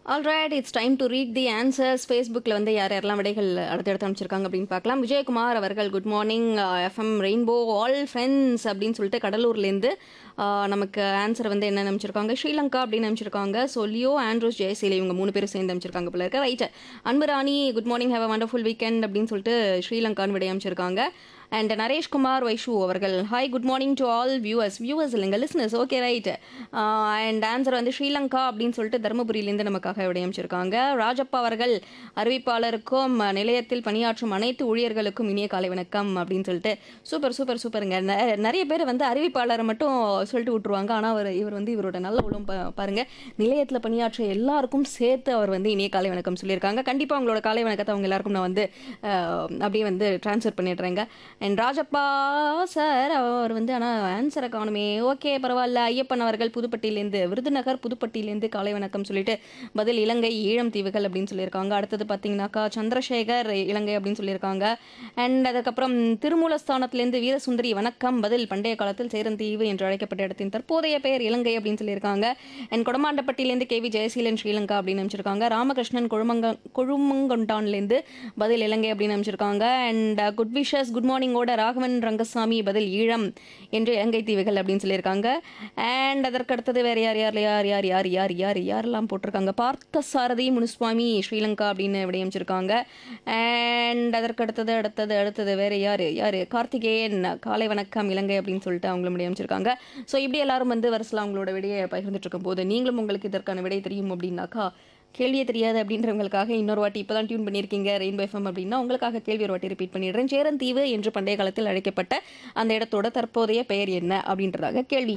alright it's time to read the answers ஃபேஸ்புக்கில் வந்து யார் யாரெல்லாம் விடைகள் அடுத்தடுத்து அனுப்பிச்சிருக்காங்க அப்படின்னு பார்க்கலாம் விஜயகுமார் அவர்கள் good morning FM rainbow all friends அப்படின்னு சொல்லிட்டு கடலூர்லேருந்து ஆஹ், நமக்கு ஆன்சர் வந்து என்ன அனுப்பிச்சிருக்காங்க ஸ்ரீலங்கா அப்படின்னு அனுப்பிச்சிருக்காங்க ஸோ லியோ ஆண்ட்ரோஸ் ஜெயசீலை இவங்க மூணு பேரும் சேர்ந்து அனுப்பிச்சிருக்காங்க போல இருக்க right Anburani good morning have a wonderful weekend அப்படின்னு சொல்லிட்டு ஸ்ரீலங்கான்னு விடை அனுப்பிச்சிருக்காங்க அண்ட் நரேஷ்குமார் வைஷு அவர்கள் hi good morning to all viewers viewers இல்லைங்க listeners okay right and answer வந்து ஸ்ரீலங்கா அப்படின்னு சொல்லிட்டு தருமபுரியிலேருந்து நமக்காக விடையமைச்சிருக்காங்க ராஜப்பா அவர்கள் அறிவிப்பாளருக்கும் அஹ், நிலையத்தில் பணியாற்றும் அனைத்து ஊழியர்களுக்கும் இனிய காலை வணக்கம் அப்படின்னு சொல்லிட்டு சூப்பர் சூப்பர் சூப்பருங்க ந- நிறைய பேர் வந்து அறிவிப்பாளரை மட்டும் சொல்லிட்டு விட்டுருவாங்க ஆனால் அவர் இவர் வந்து இவரோட நல்ல உளம் பா- பாருங்க நிலையத்தில் பணியாற்ற எல்லாருக்கும் சேர்த்து அவர் வந்து இனிய காலை வணக்கம் சொல்லியிருக்காங்க கண்டிப்பாக அவங்களோட காலை வணக்கத்தை அவங்க எல்லாருக்கும் நான் வந்து அஹ், அப்படியே வந்து ட்ரான்ஸ்ஃபர் பண்ணிடுறேங்க அண்ட் ராஜப்பா சார் அவர் வந்து ஆனால் ஆன்சரை காணுமே ஓகே பரவாயில்ல ஐயப்பன் அவர்கள் புதுப்பட்டியிலேருந்து விருதுநகர் புதுப்பட்டியிலேருந்து காலை வணக்கம் சொல்லிட்டு பதில் இலங்கை ஈழம் தீவுகள் அப்படின்னு சொல்லியிருக்காங்க அடுத்தது பார்த்தீங்கன்னாக்கா சந்திரசேகர் இலங்கை அப்படின்னு சொல்லியிருக்காங்க அண்ட் அதுக்கப்புறம் திருமூலஸ்தானத்திலேருந்து வீரசுந்தரி வணக்கம் பதில் பண்டைய காலத்தில் சேரந்தீவு என்று அழைக்கப்பட்ட இடத்தின் தற்போதைய பெயர் இலங்கை அப்படின்னு சொல்லியிருக்காங்க அண்ட் கொடமாண்டப்பட்டியிலேருந்து கே வி ஜெயசீலன் ஸ்ரீலங்கா அப்படின்னு அமைச்சிருக்காங்க ராமகிருஷ்ணன் கொழுமங்க கொழுமங்கொண்டான்லேருந்து பதில் இலங்கை அப்படின்னு அமைச்சிருக்காங்க அண்ட் குட் விஷஸ் குட் மார்னிங்கோட ராகவன் ரங்கசாமி பதில் ஈழம் என்று இலங்கை தீவுகள் அப்படின்னு சொல்லியிருக்காங்க அண்ட் அதற்கு அடுத்தது வேற யார் யார் யார் யார் யார் யார் யார் யாரெல்லாம் போட்டிருக்காங்க பார்த்த சாரதி முனுசுவாமி ஸ்ரீலங்கா அப்படின்னு விடையமைச்சிருக்காங்க அண்ட் அதற்கு அடுத்தது அடுத்தது அடுத்தது வேற யார் யார் கார்த்திகேயன் காலை வணக்கம் இலங்கை அப்படின்னு சொல்லிட்டு அவங்களும் விடையமைச்சிருக்காங்க ஸோ இப்படி எல்லாரும் வந்து வருஷம் அவங்களோட விடையை பகிர்ந்துட்டு இருக்கும் போது நீங்களும் உங்களுக்கு இதற்கான விடை தெரியும் அப்படின்னாக்கா கேள்வியே தெரியாது அப்படின்றவங்களுக்காக இன்னொரு வாட்டி இப்போ தான் டியூன் பண்ணியிருக்கீங்க ரெயின்போ எஃப்எம் அப்படின்னா உங்களுக்காக கேள்வி ஒரு வாட்டி ரிப்பீட் பண்ணிடுறேன் சேரந்தீவு என்று பண்டைய காலத்தில் அழைக்கப்பட்ட அந்த இடத்தோட தற்போதைய பெயர் என்ன அப்படின்றதாக கேள்வி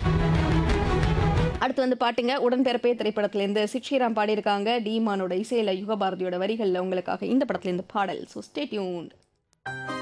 அடுத்து வந்து பாட்டுங்க உடன்பிறப்பே திரைப்படத்திலேருந்து சிக்ஷிராம் பாடியிருக்காங்க டீமானோட இசையில யுகபாரதியோட வரிகளில் உங்களுக்காக இந்த படத்துலேருந்து பாடல் ஸோ ஸ்டே டியூன்ட்